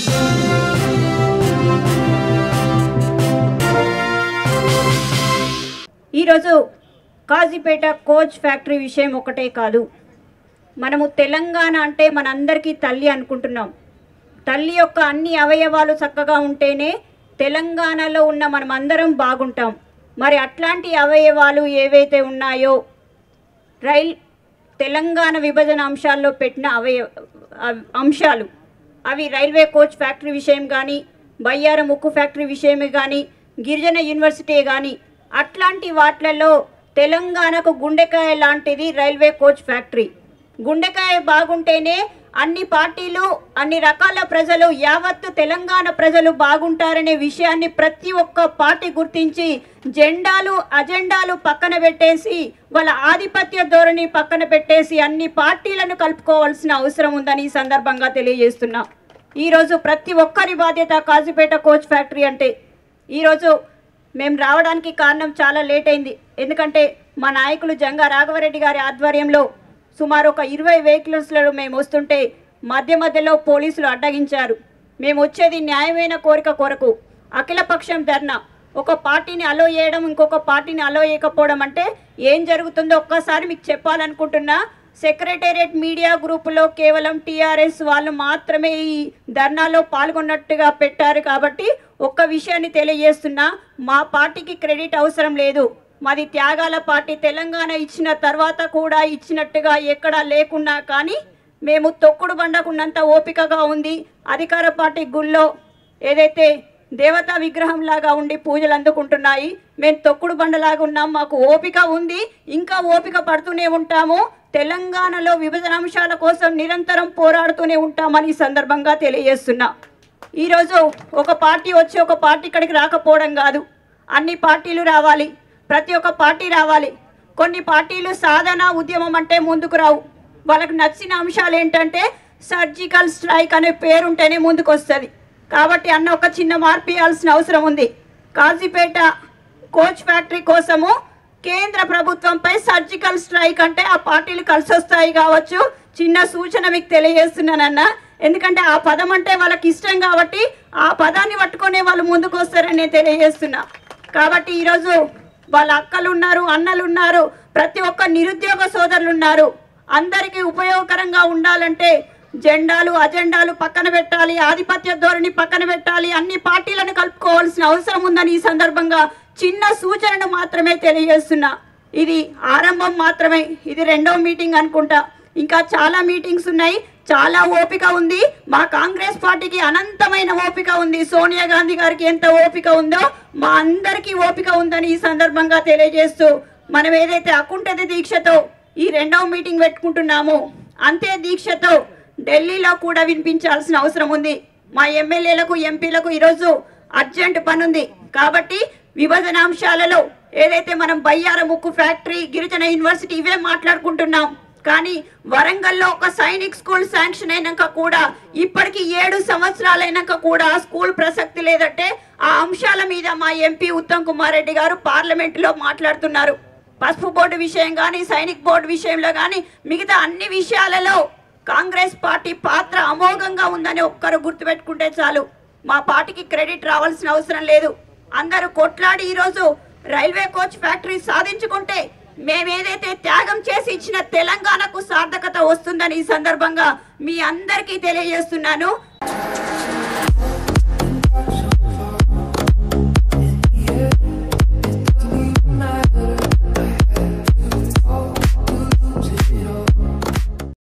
ఈరోజు Kazipet coach factory విషయం ఒకటే కాదు మనము తెలంగాణ అంటే మనందరికీ తల్లి అనుకుంటున్నాం తల్లి యొక్క అన్ని అవయవాలు చక్కగా ఉంటేనే తెలంగాణలో ఉన్న మనమందరం బాగుంటాం మరి అట్లాంటి అవయవాలు ఏవైతే ఉన్నాయో రైల్ తెలంగాణ విభజన అంశాల్లో పెట్టిన అవయ అవ్- అంశాలు అవి రైల్వే కోచ్ ఫ్యాక్టరీ విషయం కానీ బయ్యారం ఉక్కు ఫ్యాక్టరీ విషయమే కానీ గిరిజన యూనివర్సిటీ కానీ అట్లాంటి వాట్లలో తెలంగాణకు గుండెకాయ లాంటిది రైల్వే కోచ్ ఫ్యాక్టరీ గుండెకాయ బాగుంటేనే అన్ని పార్టీలు అన్ని రకాల ప్రజలు యావత్తు తెలంగాణ ప్రజలు బాగుంటారనే విషయాన్ని ప్రతి ఒక్క పార్టీ గుర్తించి జెండాలు అజెండాలు పక్కన పెట్టేసి వాళ్ళ ఆధిపత్య ధోరణి పక్కన పెట్టేసి అన్ని పార్టీలను కలుపుకోవాల్సిన అవసరం ఉందని ఈ సందర్భంగా తెలియజేస్తున్నా ఈరోజు ప్రతి ఒక్కరి బాధ్యత కాజీపేట కోచ్ ఫ్యాక్టరీ అంటే ఈరోజు మేము రావడానికి కారణం చాలా లేట్ అయింది ఎందుకంటే మా నాయకులు జంగా రాఘవరెడ్డి గారి ఆధ్వర్యంలో సుమారు ఒక ఇరవై వెహికల్స్లలో మేము వస్తుంటే మధ్య మధ్యలో పోలీసులు అడ్డగించారు మేము వచ్చేది న్యాయమైన కోరిక కొరకు అఖిలపక్షం ధర్నా ఒక పార్టీని అలో చేయడం ఇంకొక పార్టీని అలో చేయకపోవడం అంటే ఏం జరుగుతుందో ఒక్కసారి మీకు చెప్పాలనుకుంటున్నా సెక్రటేరియట్ మీడియా గ్రూపులో కేవలం టీఆర్ఎస్ వాళ్ళు మాత్రమే ఈ ధర్నాలో పాల్గొన్నట్టుగా పెట్టారు కాబట్టి ఒక్క విషయాన్ని తెలియజేస్తున్నా మా పార్టీకి క్రెడిట్ అవసరం లేదు మాది త్యాగాల పార్టీ తెలంగాణ ఇచ్చిన తర్వాత కూడా ఇచ్చినట్టుగా ఎక్కడా లేకున్నా కానీ మేము తొక్కుడు బండకున్నంత ఓపికగా ఉంది అధికార పార్టీ గుళ్ళో ఏదైతే దేవతా విగ్రహం లాగా ఉండి పూజలు అందుకుంటున్నాయి మేము తొక్కుడు బండలాగా ఉన్నాం మాకు ఓపిక ఉంది ఇంకా ఓపిక పడుతూనే ఉంటాము తెలంగాణలో విభజన అంశాల కోసం నిరంతరం పోరాడుతూనే ఉంటామని ఈ సందర్భంగా తెలియజేస్తున్నా ఈరోజు ఒక పార్టీ వచ్చి ఒక పార్టీ ఇక్కడికి రాకపోవడం కాదు అన్ని పార్టీలు రావాలి ప్రతి ఒక్క పార్టీ రావాలి కొన్ని పార్టీలు సాధన ఉద్యమం అంటే ముందుకు రావు వాళ్ళకు నచ్చిన అంశాలు ఏంటంటే సర్జికల్ స్ట్రైక్ అనే పేరుంటేనే ముందుకు వస్తుంది కాబట్టి అన్న ఒక చిన్న మార్పు ఇవ్వాల్సిన అవసరం ఉంది కాజీపేట కోచ్ ఫ్యాక్టరీ కోసము కేంద్ర ప్రభుత్వంపై సర్జికల్ స్ట్రైక్ అంటే ఆ పార్టీలు కలిసి వస్తాయి కావచ్చు చిన్న సూచన మీకు తెలియజేస్తున్నానన్న ఎందుకంటే ఆ పదం అంటే వాళ్ళకి ఇష్టం కాబట్టి ఆ పదాన్ని పట్టుకునే వాళ్ళు ముందుకు వస్తారని నేను తెలియజేస్తున్నా కాబట్టి ఈరోజు వాళ్ళ అక్కలు ఉన్నారు అన్నలు ఉన్నారు ప్రతి ఒక్క నిరుద్యోగ సోదరులు ఉన్నారు అందరికీ ఉపయోగకరంగా ఉండాలంటే జెండాలు అజెండాలు పక్కన పెట్టాలి ఆధిపత్య ధోరణి పక్కన పెట్టాలి అన్ని పార్టీలను కలుపుకోవాల్సిన అవసరం ఉందని ఈ సందర్భంగా చిన్న సూచనను మాత్రమే తెలియజేస్తున్నా ఇది ఆరంభం మాత్రమే ఇది రెండో మీటింగ్ అనుకుంటా ఇంకా చాలా మీటింగ్స్ ఉన్నాయి చాలా ఓపిక ఉంది మా కాంగ్రెస్ పార్టీకి అనంతమైన ఓపిక ఉంది సోనియా గాంధీ గారికి ఎంత ఓపిక ఉందో మా అందరికీ ఓపిక ఉందని ఈ సందర్భంగా తెలియజేస్తూ మనం ఏదైతే అకుంఠిత దీక్షతో ఈ రెండవ మీటింగ్ పెట్టుకుంటున్నామో అంతే దీక్షతో ఢిల్లీలో కూడా వినిపించాల్సిన అవసరం ఉంది మా ఎమ్మెల్యేలకు ఎంపీలకు ఈరోజు అర్జెంట్ పనుంది కాబట్టి విభజన అంశాలలో ఏదైతే మనం బయ్యార ముక్కు ఫ్యాక్టరీ గిరిజన యూనివర్సిటీ ఇవే మాట్లాడుకుంటున్నాం కానీ వరంగల్లో ఒక సైనిక్ స్కూల్ శాంక్షన్ అయినాక కూడా ఇప్పటికి ఏడు సంవత్సరాలైనాక కూడా ఆ స్కూల్ ప్రసక్తి లేదంటే ఆ అంశాల మీద మా ఎంపీ ఉత్తమ్ కుమార్ రెడ్డి గారు పార్లమెంటులో మాట్లాడుతున్నారు పసుపు బోర్డు విషయం కానీ సైనిక్ బోర్డు విషయంలో కానీ మిగతా అన్ని విషయాలలో కాంగ్రెస్ పార్టీ పాత్ర అమోఘంగా ఉందని ఒక్కరు గుర్తుపెట్టుకుంటే చాలు మా పార్టీకి క్రెడిట్ రావాల్సిన అవసరం లేదు అందరూ కొట్లాడి ఈరోజు రైల్వే కోచ్ ఫ్యాక్టరీ సాధించుకుంటే మేమేదైతే త్యాగం చేసి ఇచ్చిన తెలంగాణకు సార్థకత వస్తుందని ఈ సందర్భంగా మీ అందరికీ తెలియజేస్తున్నాను